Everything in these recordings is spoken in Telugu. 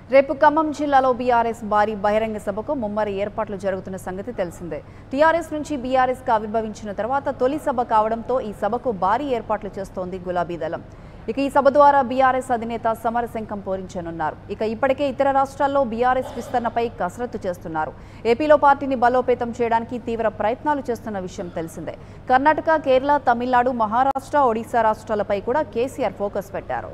రేపు ఖమ్మం జిల్లాలో బీఆర్ఎస్ భారీ బహిరంగ సభకు ముమ్మరి ఏర్పాట్లు జరుగుతున్న సంగతి తెలిసిందే టీఆర్ఎస్ నుంచి బీఆర్ఎస్ కు ఆవిర్భవించిన తర్వాత తొలి సభ కావడంతో ఈ సభకు భారీ ఏర్పాట్లు చేస్తోంది గులాబీ దళం ఇక ఈ సభ ద్వారా బీఆర్ఎస్ అధినేత సమరశంఖం పూరించనున్నారు ఇక ఇప్పటికే ఇతర రాష్ట్రాల్లో బీఆర్ఎస్ విస్తరణపై కసరత్తు చేస్తున్నారు ఏపీలో పార్టీని బలోపేతం చేయడానికి తీవ్ర ప్రయత్నాలు చేస్తున్న విషయం తెలిసిందే కర్ణాటక కేరళ తమిళనాడు మహారాష్ట్ర ఒడిశా రాష్ట్రాలపై కూడా కేసీఆర్ ఫోకస్ పెట్టారు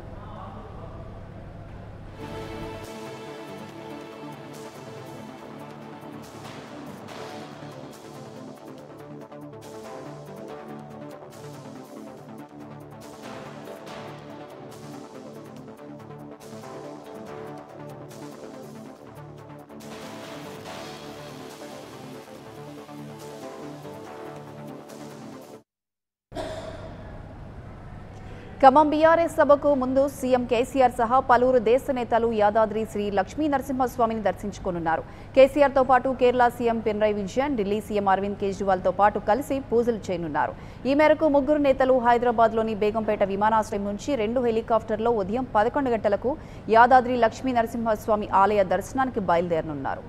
ఖమ్మం బీఆర్ఎస్ సభకు ముందు సీఎం కేసీఆర్ సహా పలువురు దేశ నేతలు యాదాద్రి శ్రీ లక్ష్మీ నరసింహస్వామిని దర్శించుకోనున్నారు కేసీఆర్తో పాటు కేరళ సీఎం పినరయ్ విజయన్ ఢిల్లీ సీఎం అరవింద్ కేజ్రీవాల్తో పాటు కలిసి పూజలు చేయనున్నారు ఈ మేరకు ముగ్గురు నేతలు హైదరాబాద్లోని బేగంపేట విమానాశ్రయం నుంచి రెండు హెలికాప్టర్లో ఉదయం పదకొండు గంటలకు యాదాద్రి లక్ష్మీ నరసింహస్వామి ఆలయ దర్శనానికి బయలుదేరనున్నారు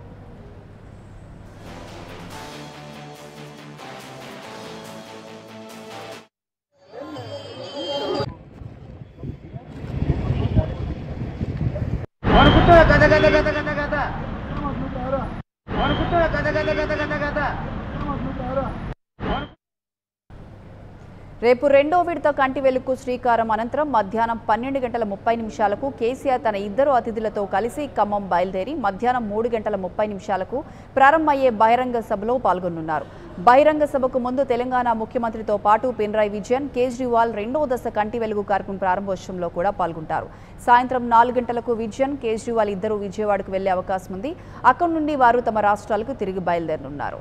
వణుకుతున్న గద గద గద గద గద వణుకుతున్న గద గద గద గద గద రేపు రెండో విడత కంటి వెలుగు శ్రీకారం అనంతరం మధ్యాహ్నం పన్నెండు గంటల ముప్పై నిమిషాలకు కేసీఆర్ తన ఇద్దరు అతిథులతో కలిసి ఖమ్మం బయలుదేరి మధ్యాహ్నం మూడు గంటల ముప్పై నిమిషాలకు ప్రారంభమయ్యే బహిరంగ సభలో పాల్గొనున్నారు బహిరంగ సభకు ముందు తెలంగాణ ముఖ్యమంత్రితో పాటు పినరాయ్ విజయన్ కేజ్రీవాల్ రెండో దశ కంటి వెలుగు కార్యక్రమం ప్రారంభోత్సవంలో కూడా పాల్గొంటారు సాయంత్రం నాలుగు గంటలకు విజయన్ కేజ్రీవాల్ ఇద్దరు విజయవాడకు వెళ్లే అవకాశం ఉంది అక్కడి నుండి వారు తమ రాష్ట్రాలకు తిరిగి బయలుదేరనున్నారు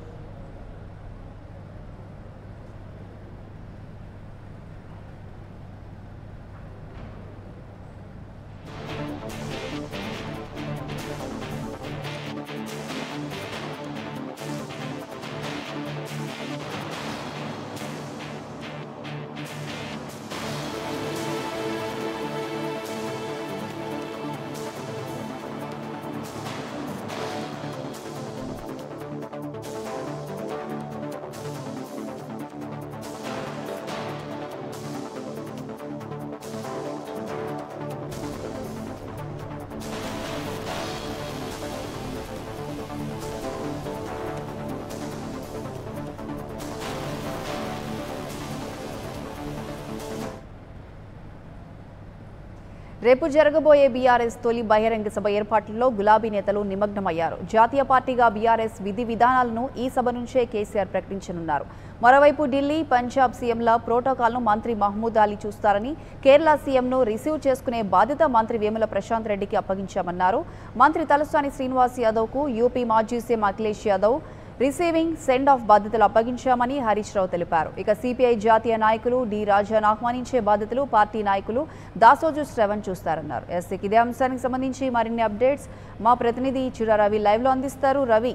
రేపు జరగబోయే బీఆర్ఎస్ తొలి బహిరంగ సభ ఏర్పాట్లలో గులాబీ నేతలు నిమగ్నమయ్యారు జాతీయ పార్టీగా బీఆర్ఎస్ విధి విధానాలను ఈ సభ నుంచే కేసీఆర్ ప్రకటించనున్నారు మరోవైపు ఢిల్లీ పంజాబ్ సీఎంల ప్రోటోకాల్ను మంత్రి మహమూద్ అలీ చూస్తారని కేరళ సీఎంను రిసీవ్ చేసుకునే బాధ్యత మంత్రి వేముల ప్రశాంత్ రెడ్డికి అప్పగించామన్నారు మంత్రి తలసాని శ్రీనివాస్ యాదవ్కు యూపీ మాజీ CM Akhilesh Yadav receiving send off బాధ్యతలు అప్పగించామని హరీష్ రావు తెలిపారు ఇక సిపిఐ జాతీయ నాయకులు డి రాజాను ఆహ్వానించే బాధ్యతలు పార్టీ నాయకులు దాసోజు శ్రవణ్ చూస్తారన్నారు ఎస్ ఇదే అంశానికి సంబంధించి మరిన్ని అప్డేట్స్ మా ప్రతినిధి చిరా రవి లైవ్లో అందిస్తారు రవి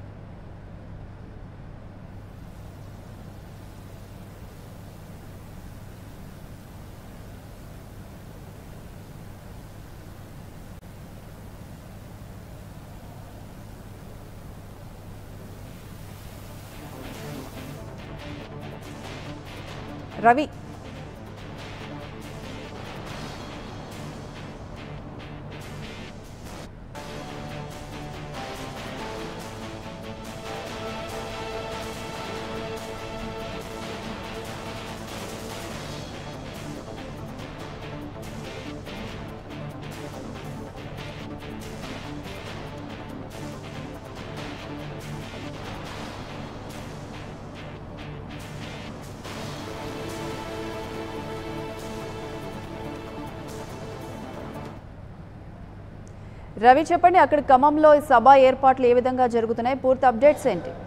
రవి రవి చెప్పండి అక్కడ ఖమ్మంలో ఈ సభ ఏర్పాట్లు ఏ విధంగా జరుగుతున్నాయి పూర్తి అప్డేట్స్ ఏంటి